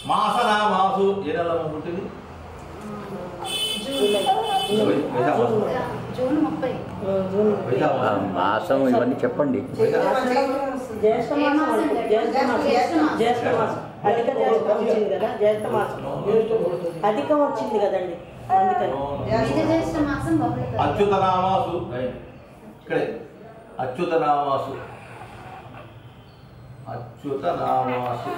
మాసనా mass ఏ నెల పుట్టింది July వైశాఖ మాసం. జూన్ ముప్పై జూన్ వైశాఖ ఆ, మాసం. మాసం ఇవన్నీ చెప్పండి జ్యేష్ఠ మాసం అనుకో. జ్యేష్ఠ మాసం జ్యేష్ఠ మాసం అధిక జ్యేష్ఠం వచ్చింది కదా జ్యేష్ఠ మాసం అధికం వచ్చింది కదండి అందుకని ఇది జ్యేష్ఠ మాసం బహుళ అచ్యుతనామాసు ఇక్కడే అచ్యుతనామాసు అచ్యుతనామాసు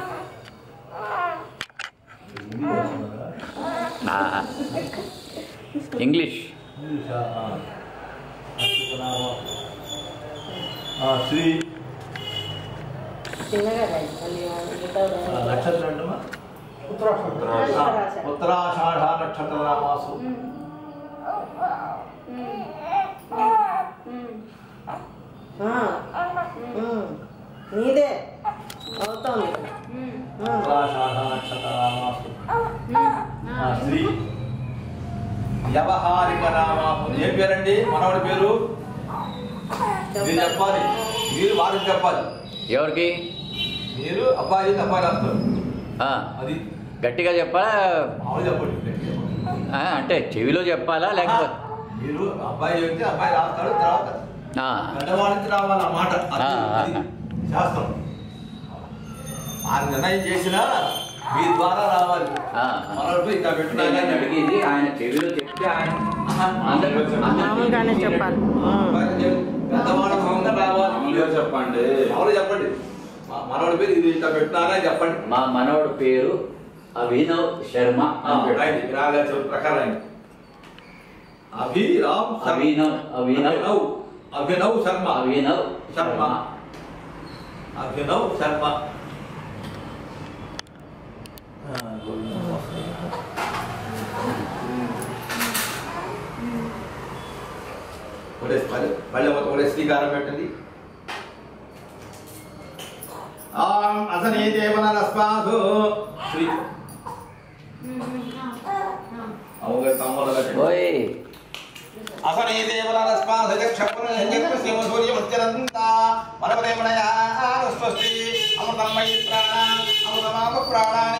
హిందీ వస్తుందా? ఆ, ఇంగ్లీష్ ఇంగ్లీషా? ఆ. అచ్యుతనామాసు ఆ, శ్రీ చిన్నగా రాయి. మళ్ళీ మిగతా ఆ, నక్షత్రం ఏంటమ్మా ఉత్తరాషాఢ. ఉత్తరాషాఢ నక్షత్ర నామాసు ఆ, ఉమ్, నీదే అవుతోంది ఉమ్, ఉత్తరాషాఢ నక్షత్ర నామాసు ఆ, శ్రీ వ్యవహారిక నామాసు ఏ పేరండి మనవడి పేరు మీరు చెప్పాలి మీరు వారికి చెప్పాలి ఎవరికి మీరు అబ్బాయి అయితే అబ్బాయి రాస్తారు ఆ, అది గట్టిగా చెప్పాలా మామూలు చెప్పండి గట్టిగా చెప్పండి. ఆ, అంటే చెవిలో చెప్పాలా లేకపోతే మీరు అబ్బాయి చెప్తే అబ్బాయి రాస్తాడు తర్వాత ఆ, పెద్దవాడి నుంచి రావాలి ఆ మాట అది ఆ, ఆ, అది ఆ. శాస్త్రం ఆ నిర్ణయం చేసినా మీ ద్వారా రావాలి ఆ, మనోడిపై ఇంకా పెట్టినా నేను అడిగేది ఆయన చెవిలో చెప్తే ఆయన అందరూ మామూలుగానే చెప్పాలి ఉమ్. పెద్దవాళ్ళ సొంతం రావాలి మామూలుగా చెప్పండి ఎవరు చెప్పండి మా- మనోడి పేరు ఇది ఇట్లా పెట్టినారా చెప్పండి మా మనవడు పేరు అభినవ్ శర్మ ఆ, అని పెట్టు. రైట్. రాగా చెప్పు ప్రకారం అయింది. అభిరామ్ శర్మ. అభినవ్ అభినవ్ అభినవ్ అభినవ్ శర్మ అభినవ్ శర్మ అభినవ్ శర్మ ఆ, ఒకటే పల్లె పల్లె మొత్తం ఒకటే శ్రీకారం పెట్టండి ఆం అసనే దేవనరస్మాసు శ్రీ అవుగా తమ్ముడు ఓయ్ అసనే దేవనరస్మాసు చక్షపుర జగత్ శివ సూర్యమత్యనంత మనవదేవనయా స్వస్తి అమృతమయి ప్రాణ అమృతమాప ప్రాణాని